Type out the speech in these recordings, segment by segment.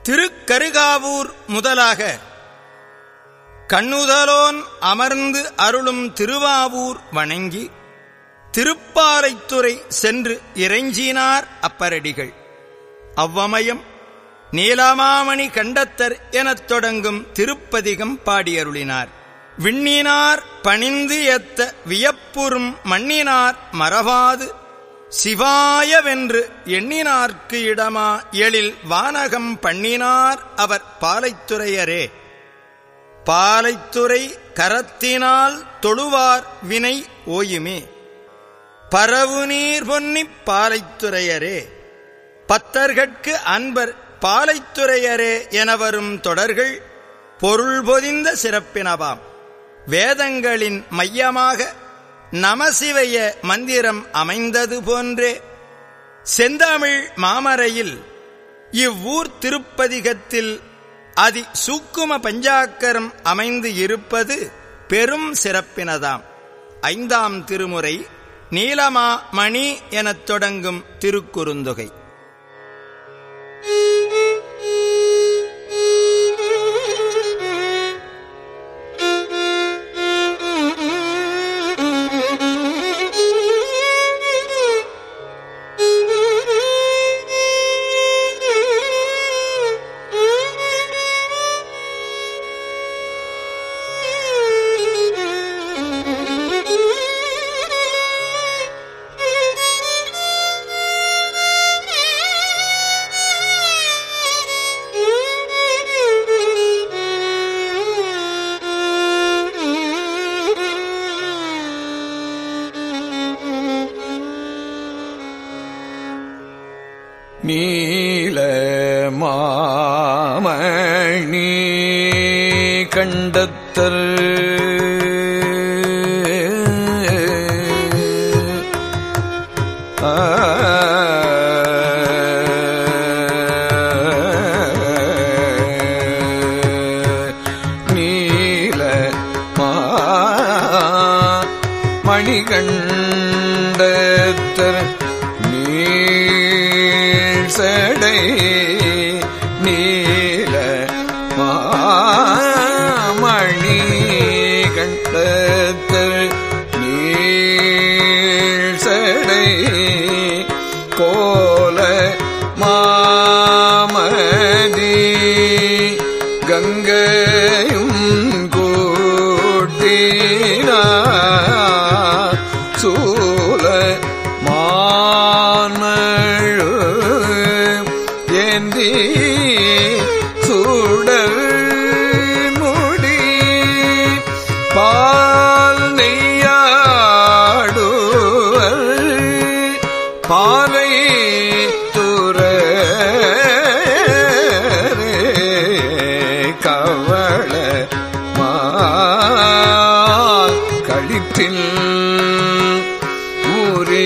திருக்கருகாவூர் முதலாக கண்ணுதலோன் அமர்ந்து அருளும் திருவாவூர் வணங்கி திருப்பாலைத்துறை சென்று இறைஞ்சினார் அப்பரடிகள் அவ்வமயம் நீலமாமணி கண்டத்தர் எனத் தொடங்கும் திருப்பதிகம் பாடியருளினார் விண்ணினார் பணிந்து எத்த வியப்புறும் மண்ணினார் மறவாது சிவாயவென்று எண்ணினார்க்கு இடமா எழில் வானகம் பண்ணினார் அவர் பாலைத்துறையரே பாலைத்துறை கரத்தினால் தொழுவார் வினை ஓயுமே பரவு நீர் பொன்னிப் பாலைத்துறையரே பத்தர்கட்கு அன்பர் பாலைத்துறையரே என வரும் தொடர்கள் பொருள் பொதிந்த சிறப்பினவாம் வேதங்களின் மையமாக நமசிவய மந்திரம் அமைந்தது போன்றே செந்தமிழ் மாமரையில் இவ்வூர் திருப்பதிகத்தில் அதி சூக்கும பஞ்சாக்கரம் அமைந்து இருப்பது பெரும் சிறப்பினதாம் ஐந்தாம் திருமுறை நீலமா மணி எனத் தொடங்கும் திருக்குறுந்தொகை நீல மாமணி கண்டத்தர் நீல மணிகண்டத்தர் நீள் சடை நீல மாமணி கண்டத்தர் நீள் சடை கோல மாமதி கங்கையும் கூட்டினா சூல மானழு ஏந்தி சுடர் முடி பால் நெய்யாடுவர் பாலை துற கவள மால் கழித்தில் ஊறி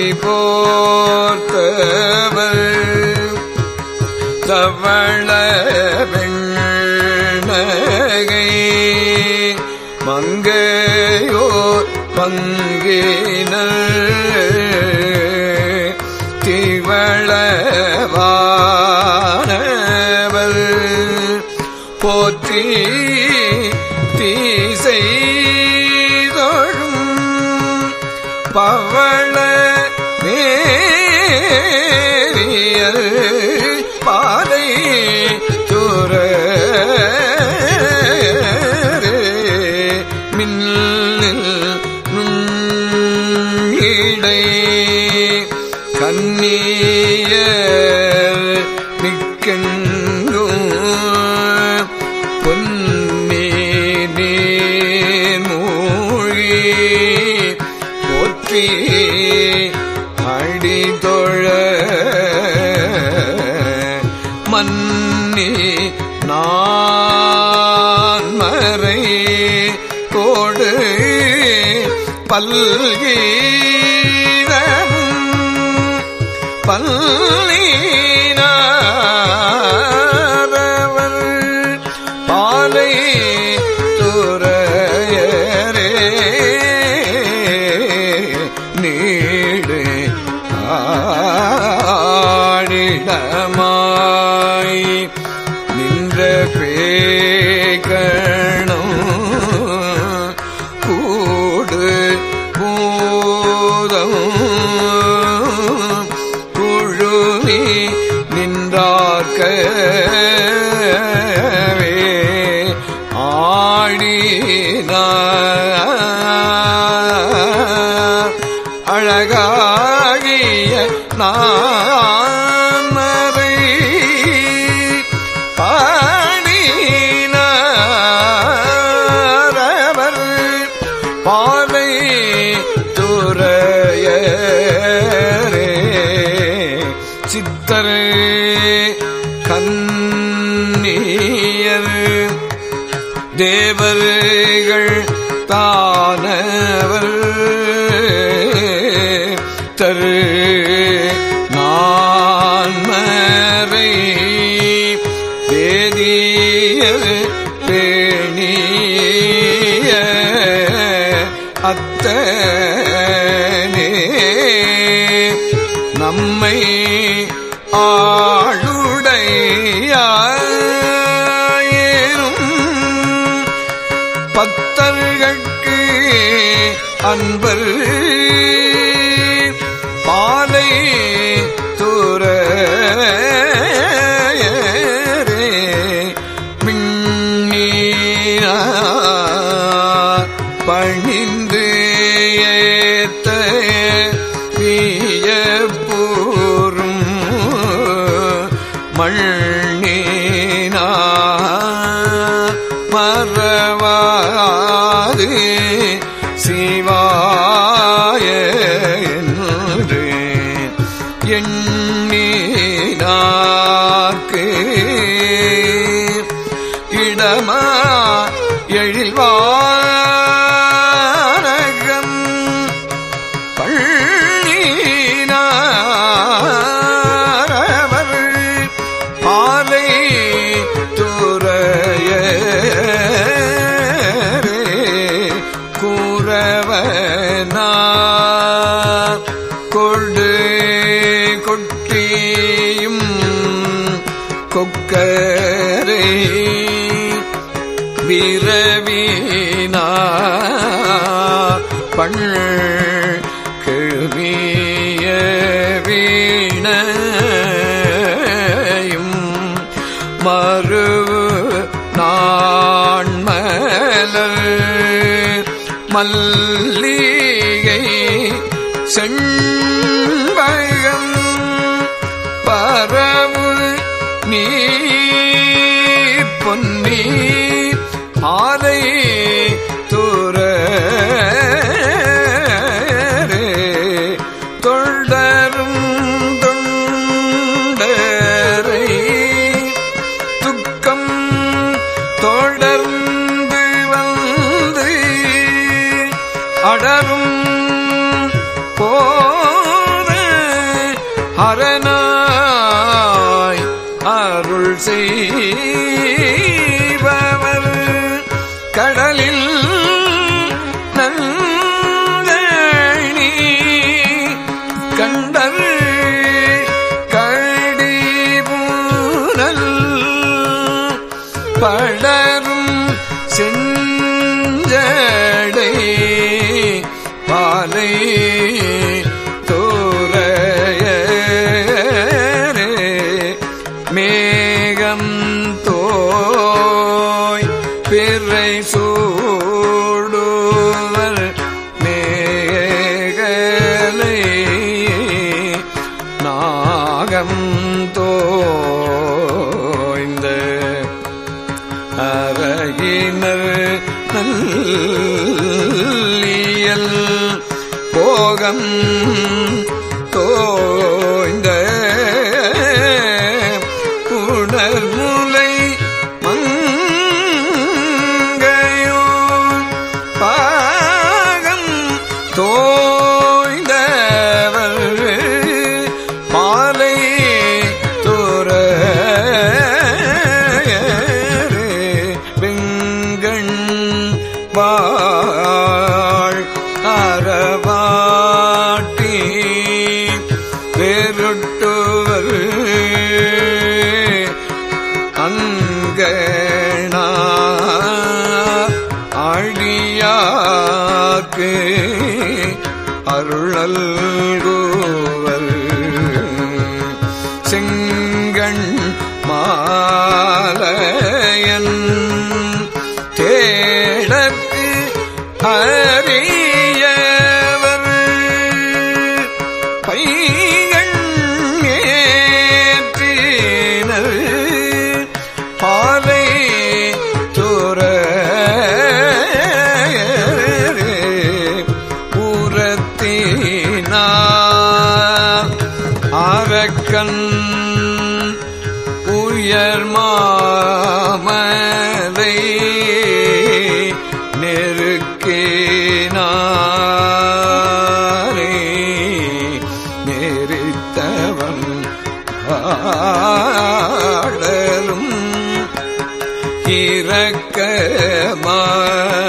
போர்த்தவர் தவள வெண்ணகை மங்கையோர் பங்கினர் திவளவானவர் போற்றி தீசை தொழும் பவள மேரியல் பாதை துற மின்னில் நுண்ணீடை கண்ணியர் மிக்கெங்கும் பொன்னே நீர் மூழ்கி போற்றி அடிதொழ மன்னி நான் மறை கோடு பல்கீரமும் பல்லினாரவர் பாலை துறையரே நீடு ஆடிடமாய் நின் பேக்கணும் கூடு பூதம் குழுமி நின்றார்க்கவே ஆடினார் அழகாகிய நாமரை பாடினாரவர் பாலை துறையரே சித்தரே கன்னியர் தேவர்கள் தானவர் தரு நான்மறை வேதியர் பேணிய அத்தனே நம்மை ஆளுடையாயிரும் பத்தர்களுக்கு அன்பர் பாலை துறையரே மின்னீனார் பணிந்து ஏத்த வியப்பூரும் மண்ணினார் மறவாது சிவாய என்று எண்ணினார்க்கு இடமா எழில்வாரகம் பள்ளினாரவர் பாலை துறையரே கூறவனார் கொடு கொட்டியும் கொக்கரை விரவினார் பண் கிழமிய வீணையும் மறுவு நாண்மலர் மல்லிகை செண்பகம் பரவு நீர் பொன்னி ஆலை துறரே தொண்டரும் தொண்டரை துக்கம் தொடர்ந்து வந்து அடரும் போத அரணாய் அருள் செய்பவர் கடலில் நங்கணி கண்டர் கடிபூரல் படரும் செஞ்சடை பாலை தோரையரே மேகம் தோய் பிறை சூடுவர் மேகலை நாகம் தோய்ந்த அறையினர் நல்லியல் போகம் தோய்ந்த புணர்முலை மங்கையோ பாகம் தோய்ந்தவர் பாலை துறையரே வெங்கண் வாழ் அறவாட்டி வேறுட்டுவர் தேடற்கு அருளல்குவர் செங்கண் மாலையன் தேடற்கு அறியவர் பைகள் ஏற்றினர் பாலை துற ஊரத்தினா அரக்கன் உயர் மாமலை நெருக்கினாரே நெறித்தவன் ஆடலும் இரக்கமா